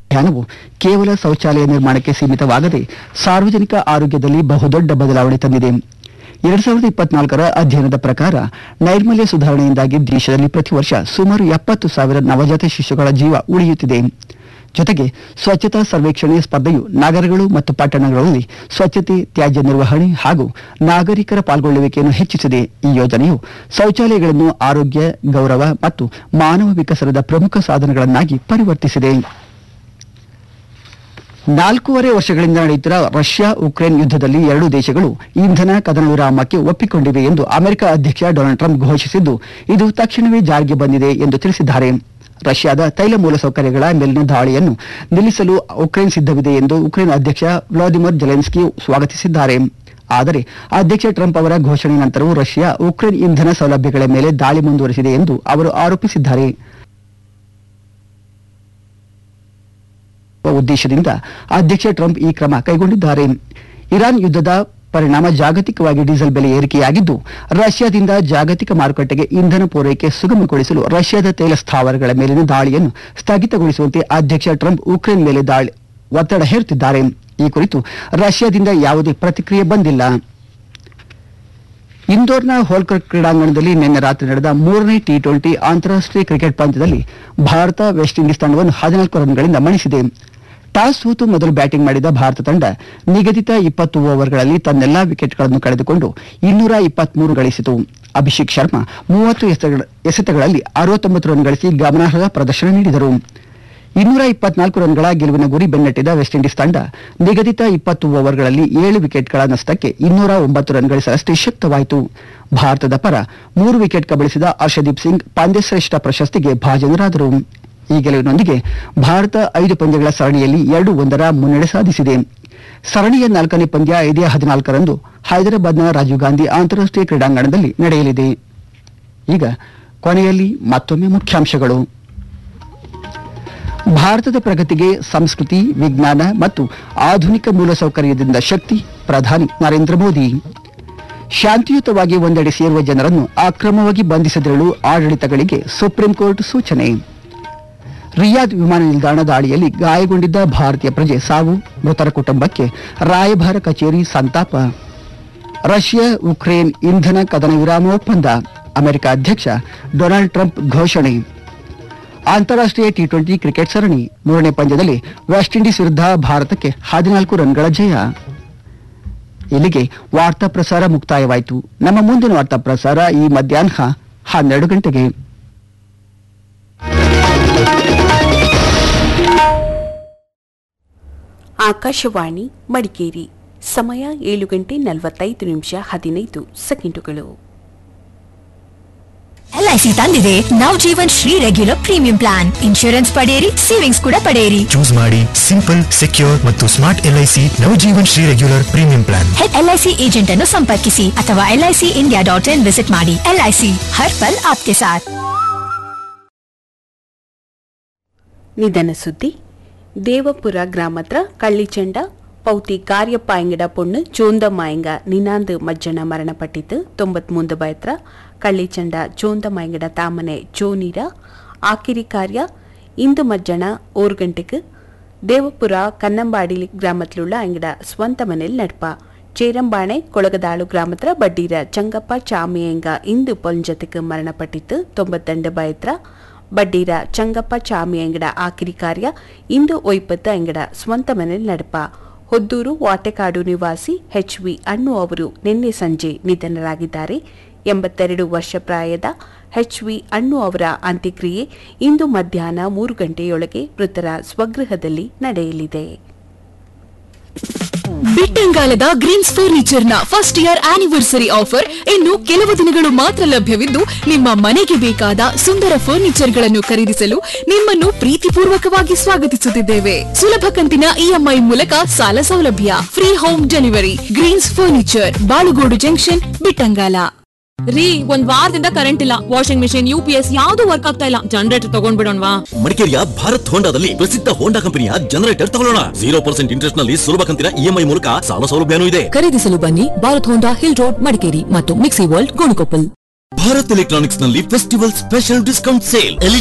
ಅಭಿಯಾನವು ಕೇವಲ ಶೌಚಾಲಯ ನಿರ್ಮಾಣಕ್ಕೆ ಸೀಮಿತವಾಗದೆ ಸಾರ್ವಜನಿಕ ಆರೋಗ್ಯದಲ್ಲಿ ಬಹುದೊಡ್ಡ ಬದಲಾವಣೆ ತಂದಿದೆ ಎರಡ್ ಸಾವಿರದ ಇಪ್ಪತ್ನಾಲ್ಕರ ಅಧ್ಯಯನದ ಪ್ರಕಾರ ನೈರ್ಮಲ್ಯ ಸುಧಾರಣೆಯಿಂದಾಗಿ ದೇಶದಲ್ಲಿ ಪ್ರತಿ ವರ್ಷ ಸುಮಾರು ಎಪ್ಪತ್ತು ಸಾವಿರ ನವಜಾತ ಶಿಶುಗಳ ಜೀವ ಉಳಿಯುತ್ತಿದೆ ಜೊತೆಗೆ ಸ್ವಚ್ಛತಾ ಸರ್ವೇಕ್ಷಣೆ ಸ್ಪರ್ಧೆಯು ನಗರಗಳು ಮತ್ತು ಪಟ್ಟಣಗಳಲ್ಲಿ ಸ್ವಚ್ಛತೆ ತ್ಯಾಜ್ಯ ನಿರ್ವಹಣೆ ಹಾಗೂ ನಾಗರಿಕರ ಪಾಲ್ಗೊಳ್ಳುವಿಕೆಯನ್ನು ಹೆಚ್ಚಿಸಿದೆ ಈ ಯೋಜನೆಯು ಶೌಚಾಲಯಗಳನ್ನು ಆರೋಗ್ಯ ಗೌರವ ಮತ್ತು ಮಾನವ ವಿಕಸನದ ಪ್ರಮುಖ ಸಾಧನಗಳನ್ನಾಗಿ ಪರಿವರ್ತಿಸಿದೆ ನಾಲ್ಕೂವರೆ ವರ್ಷಗಳಿಂದ ನಡೆಯುತ್ತಿರುವ ರಷ್ಯಾ ಉಕ್ರೇನ್ ಯುದ್ಧದಲ್ಲಿ ಎರಡೂ ದೇಶಗಳು ಇಂಧನ ಕದನ ವಿರಾಮಕ್ಕೆ ಒಪ್ಪಿಕೊಂಡಿವೆ ಎಂದು ಅಮೆರಿಕ ಅಧ್ಯಕ್ಷ ಡೊನಾಲ್ಡ್ ಟ್ರಂಪ್ ಘೋಷಿಸಿದ್ದು ಇದು ತಕ್ಷಣವೇ ಜಾರಿಗೆ ಬಂದಿದೆ ಎಂದು ತಿಳಿಸಿದ್ದಾರೆ ರಷ್ಯಾದ ತೈಲ ಮೂಲಸೌಕರ್ಯಗಳ ಮೇಲಿನ ದಾಳಿಯನ್ನು ನಿಲ್ಲಿಸಲು ಉಕ್ರೇನ್ ಸಿದ್ಧವಿದೆ ಎಂದು ಉಕ್ರೇನ್ ಅಧ್ಯಕ್ಷ ವ್ಲಾದಿಮಿರ್ ಜೆಲೆನ್ಸ್ಕಿ ಸ್ವಾಗತಿಸಿದ್ದಾರೆ ಆದರೆ ಅಧ್ಯಕ್ಷ ಟ್ರಂಪ್ ಅವರ ಘೋಷಣೆ ನಂತರವೂ ರಷ್ಯಾ ಉಕ್ರೇನ್ ಇಂಧನ ಸೌಲಭ್ಯಗಳ ಮೇಲೆ ದಾಳಿ ಮುಂದುವರೆಸಿದೆ ಎಂದು ಅವರು ಆರೋಪಿಸಿದ್ದಾರೆ ಉದ್ದೇಶದಿಂದ ಅಧ್ಯಕ್ಷ ಟ್ರಂಪ್ ಈ ಕ್ರಮ ಕೈಗೊಂಡಿದ್ದಾರೆ ಇರಾನ್ ಯುದ್ಧದ ಪರಿಣಾಮ ಜಾಗತಿಕವಾಗಿ ಡೀಸೆಲ್ ಬೆಲೆ ಏರಿಕೆಯಾಗಿದ್ದು ರಷ್ಯಾದಿಂದ ಜಾಗತಿಕ ಮಾರುಕಟ್ಟೆಗೆ ಇಂಧನ ಪೂರೈಕೆ ಸುಗಮಗೊಳಿಸಲು ರಷ್ಯಾದ ತೈಲ ಸ್ಥಾವರಗಳ ಮೇಲಿನ ದಾಳಿಯನ್ನು ಸ್ಥಗಿತಗೊಳಿಸುವಂತೆ ಅಧ್ಯಕ್ಷ ಟ್ರಂಪ್ ಉಕ್ರೇನ್ ಮೇಲೆ ದಾಳಿ ಒತ್ತಡ ಹೇರುತ್ತಿದ್ದಾರೆ ಈ ಕುರಿತು ರಷ್ಯಾದಿಂದ ಯಾವುದೇ ಪ್ರತಿಕ್ರಿಯೆ ಬಂದಿಲ್ಲ ಇಂದೋರ್ನ ಹೋಲ್ಕರ್ ಕ್ರೀಡಾಂಗಣದಲ್ಲಿ ನಿನ್ನೆ ರಾತ್ರಿ ನಡೆದ ಮೂರನೇ ಟಿ ಟ್ವೆಂಟಿ ಅಂತಾರಾಷ್ಟ್ರೀಯ ಕ್ರಿಕೆಟ್ ಪಂದ್ಯದಲ್ಲಿ ಭಾರತ ವೆಸ್ಟ್ ಇಂಡೀಸ್ ತಂಡವನ್ನು ಹದಿನಾಲ್ಕು ರನ್ಗಳಿಂದ ಮಣಿಸಿದೆ ಟಾಸ್ ಸೋತು ಮೊದಲು ಬ್ಯಾಟಿಂಗ್ ಮಾಡಿದ ಭಾರತ ತಂಡ ನಿಗದಿತ ಇಪ್ಪತ್ತು ಓವರ್ಗಳಲ್ಲಿ ತನ್ನೆಲ್ಲಾ ವಿಕೆಟ್ಗಳನ್ನು ಕಳೆದುಕೊಂಡು ಇನ್ನೂರ ಇಪ್ಪತ್ಮೂರು ಗಳಿಸಿತು ಅಭಿಷೇಕ್ ಶರ್ಮಾ ಮೂವತ್ತು ಎಸೆತಗಳ- ಎಸೆತಗಳಲ್ಲಿ ಅರವತ್ತೊಂಬತ್ತು ರನ್ ಗಳಿಸಿ ಗಮನಾರ್ಹ ಪ್ರದರ್ಶನ ನೀಡಿದರು ಇನ್ನೂರ ಇಪ್ಪತ್ನಾಲ್ಕು ರನ್ಗಳ ಗೆಲುವಿನ ಗುರಿ ಬೆನ್ನಟ್ಟಿದ ವೆಸ್ಟ್ ಇಂಡೀಸ್ ತಂಡ ನಿಗದಿತ ಇಪ್ಪತ್ತು ಓವರ್ಗಳಲ್ಲಿ ಏಳು ವಿಕೆಟ್ಗಳ ನಷ್ಟಕ್ಕೆ ಇನ್ನೂರ ಒಂಬತ್ತು ರನ್ ಗಳಿಸಲಷ್ಟೇ ಶಕ್ತವಾಯಿತು ಭಾರತದ ಪರ ಮೂರು ವಿಕೆಟ್ ಕಬಳಿಸಿದ ಹರ್ಷದೀಪ್ ಸಿಂಗ್ ಪಂದ್ಯಶ್ರೇಷ್ಠ ಪ್ರಶಸ್ತಿಗೆ ಭಾಜನರಾದರು ಈ ಗೆಲುವಿನೊಂದಿಗೆ ಭಾರತ ಐದು ಪಂದ್ಯಗಳ ಸರಣಿಯಲ್ಲಿ ಎರಡು ಒಂದರ ಮುನ್ನಡೆ ಸಾಧಿಸಿದೆ ಸರಣಿಯ ನಾಲ್ಕನೇ ಪಂದ್ಯ ಇದೇ ಹದಿನಾಲ್ಕರಂದು ಹೈದರಾಬಾದ್ನ ರಾಜೀವ್ ಗಾಂಧಿ ಅಂತಾರಾಷ್ಟ್ರೀಯ ಕ್ರೀಡಾಂಗಣದಲ್ಲಿ ನಡೆಯಲಿದೆ ಈಗ ಕೊನೆಯಲ್ಲಿ ಮತ್ತೊಮ್ಮೆ ಮುಖ್ಯಾಂಶಗಳು ಭಾರತದ ಪ್ರಗತಿಗೆ ಸಂಸ್ಕೃತಿ ವಿಜ್ಞಾನ ಮತ್ತು ಆಧುನಿಕ ಮೂಲಸೌಕರ್ಯದಿಂದ ಶಕ್ತಿ ಪ್ರಧಾನಿ ನರೇಂದ್ರ ಮೋದಿ ಶಾಂತಿಯುತವಾಗಿ ಒಂದೆಡೆ ಸೇರುವ ಜನರನ್ನು ಅಕ್ರಮವಾಗಿ ಬಂಧಿಸದಿರಲು ಆಡಳಿತಗಳಿಗೆ ಸುಪ್ರೀಂ ಕೋರ್ಟ್ ಸೂಚನೆ ರಿಯಾದ್ ವಿಮಾನ ನಿಲ್ದಾಣ ದಾಳಿಯಲ್ಲಿ ಗಾಯಗೊಂಡಿದ್ದ ಭಾರತೀಯ ಪ್ರಜೆ ಸಾವು ಮೃತರ ಕುಟುಂಬಕ್ಕೆ ರಾಯಭಾರ ಕಚೇರಿ ಸಂತಾಪ ರಷ್ಯಾ ಉಕ್ರೇನ್ ಇಂಧನ ಕದನ ವಿರಾಮ ಒಪ್ಪಂದ ಅಮೆರಿಕ ಅಧ್ಯಕ್ಷ ಡೊನಾಲ್ಡ್ ಟ್ರಂಪ್ ಘೋಷಣೆ ಅಂತಾರಾಷ್ಟ್ರೀಯ ಟಿ ಟ್ವೆಂಟಿ ಕ್ರಿಕೆಟ್ ಸರಣಿ ಮೂರನೇ ಪಂದ್ಯದಲ್ಲಿ ವೆಸ್ಟ್ ಇಂಡೀಸ್ ವಿರುದ್ಧ ಭಾರತಕ್ಕೆ ಹದಿನಾಲ್ಕು ರನ್ಗಳ ಜಯ ಇಲ್ಲಿಗೆ ವಾರ್ತಾ ಪ್ರಸಾರ ಮುಕ್ತಾಯವಾಯಿತು ನಮ್ಮ ಮುಂದಿನ ವಾರ್ತಾ ಪ್ರಸಾರ ಈ ಮಧ್ಯಾಹ್ನ ಹನ್ನೆರಡು ಗಂಟೆಗೆ ಆಕಾಶವಾಣಿ ಮಡಿಕೇರಿ ಸಮಯ ಏಳು ಗಂಟೆ ನಲವತ್ತೈದು ನಿಮಿಷ ಹದಿನೈದು ಸೆಕೆಂಡುಗಳು ಎಲ್ಐಸಿ ತಂದಿದೆ Nav Jeevan Shri regular premium plan insurance ಪಡೆಯಿರಿ ಸೇವಿಂಗ್ಸ್ ಕೂಡ ಪಡೆಯಿರಿ ಚೂಸ್ ಮಾಡಿ ಸಿಂಪಲ್ ಸೆಕ್ಯೂರ್ ಮತ್ತು smart LIC Navjeevan Shri regular premium plan LIC agent ಅನ್ನು ಸಂಪರ್ಕಿಸಿ ಅಥವಾ LIC India dot in visit ಮಾಡಿ ಎಲ್ಐಸಿ ಹರ್ ಪಲ್ ಆಪ್ಕೆ ಸಾಥ್ ನಿಧನ ಸುದ್ದಿ ದೇವಪುರ ಗ್ರಾಮತ್ರ ಕಳ್ಳಿಚಂಡ ಪೌತಿ ಕಾರ್ಯಪ್ಪ ಎಂಗಡ ಪೊಣ್ಣು ಚೋಂದಮ್ಮಾಯಂಗ ನಿನಾಂದ್ ಮಜ್ಜನ ಮರಣಪಟ್ಟಿತು ತೊಂಬತ್ಮೂಂದು ಬಯತ್ರ ಕಳ್ಳಿಚಂಡ ಚೋಂದಮ್ಮಾಯಂಗಡ ತಾಮನೆ ಚೋನೀರ ಆಕಿರಿ ಕಾರ್ಯ ಇಂದು ಮಜ್ಜನ ಓರ್ ಗಂಟೆಗೆ ದೇವಪುರ ಕನ್ನಂಬಾಡಿ ಗ್ರಾಮತ್ಲುಳ್ಳ ಅಂಗಡ ಸ್ವಂತ ಮನೆಲ್ ನಡ್ಪ ಚೇರಂಬಾಣೆ ಕೊಳಗದಾಳು ಗ್ರಾಮತ್ರ ಬಡ್ಡೀರ ಚಂಗಪ್ಪ ಚಾಮಿಯಂಗ ಇಂದು ಪೊಂಜತಿಗೆ ಮರಣಪಟ್ಟಿತು ತೊಂಬತ್ತೆಂಡು ಬಯತ್ರ ಬಡ್ಡೀರ ಚಂಗಪ್ಪ ಚಾಮಿ ಅಂಗಡ ಆಕಿರಿ ಕಾರ್ಯ ಇಂದು ಒಯ್ಪತ್ತ ಅಂಗಡ ಸ್ವಂತ ಮನೆಯಲ್ಲಿ ನಡಪ ಹೊದ್ದೂರು ವಾಟೆಕಾಡು ನಿವಾಸಿ ಎಚ್ ವಿ ಅಣ್ಣು ಅವರು ನಿನ್ನೆ ಸಂಜೆ ನಿಧನರಾಗಿದ್ದಾರೆ ಎಂಬತ್ತೆರಡು ವರ್ಷ ಪ್ರಾಯದ ಎಚ್ ವಿ ಅಣ್ಣು ಅವರ ಅಂತ್ಯಕ್ರಿಯೆ ಇಂದು ಮಧ್ಯಾಹ್ನ ಮೂರು ಗಂಟೆಯೊಳಗೆ ಮೃತರ ಸ್ವಗೃಹದಲ್ಲಿ ನಡೆಯಲಿದೆ ಬಿಟ್ಟಂಗಾಲದ ಗ್ರೀನ್ಸ್ ಫರ್ನಿಚರ್ ನ ಫಸ್ಟ್ ಇಯರ್ ಆನಿವರ್ಸರಿ ಆಫರ್ ಇನ್ನು ಕೆಲವು ದಿನಗಳು ಮಾತ್ರ ಲಭ್ಯವಿದ್ದು ನಿಮ್ಮ ಮನೆಗೆ ಬೇಕಾದ ಸುಂದರ ಫರ್ನಿಚರ್ ಗಳನ್ನು ಖರೀದಿಸಲು ನಿಮ್ಮನ್ನು ಪ್ರೀತಿಪೂರ್ವಕವಾಗಿ ಸ್ವಾಗತಿಸುತ್ತಿದ್ದೇವೆ ಸುಲಭ ಕಂತಿನ ಇಎಂಐ ಮೂಲಕ ಸಾಲ ಸೌಲಭ್ಯ free home delivery Greens furniture Balugodu junction Bittangala ರೀ ಒಂದ್ ವಾರದಿಂದ ಕರೆಂಟ್ ಇಲ್ಲ washing machine U P S ಯಾವ್ದು ವರ್ಕ್ ಆಗ್ತಾ ಇಲ್ಲ ಜನರೇಟರ್ ತಗೊಂಡ್ಬಿಡೋಣವಾ ಮಡಿಕೇರಿಯ ಭಾರತ್ ಹೋಂಡಾದಲ್ಲಿ ಪ್ರಸಿದ್ಧ ಹೋಂಡಾ ಕಂಪನಿಯ ಜನರೇಟರ್ ತಗೊಳ್ಳೋಣ ಜೀರೋ ಪರ್ಸೆಂಟ್ ಇಂಟ್ರೆಸ್ಟ್ ನಲ್ಲಿ ಸುಲಭ ಕಂತಿನ ಇಎಂಐ ಮೂಲಕ ಸಾಲ ಸೌಲಭ್ಯನೂ ಇದೆ ಖರೀದಿಸಲು ಬನ್ನಿ Bharat Honda hill road Madikeri ಮತ್ತು mixie world Gonikoppal Bharat electronics ನಲ್ಲಿ ಫೆಸ್ಟಿವಲ್ ಸ್ಪೆಷಲ್ ಡಿಸ್ಕೌಂಟ್ ಸೇಲ್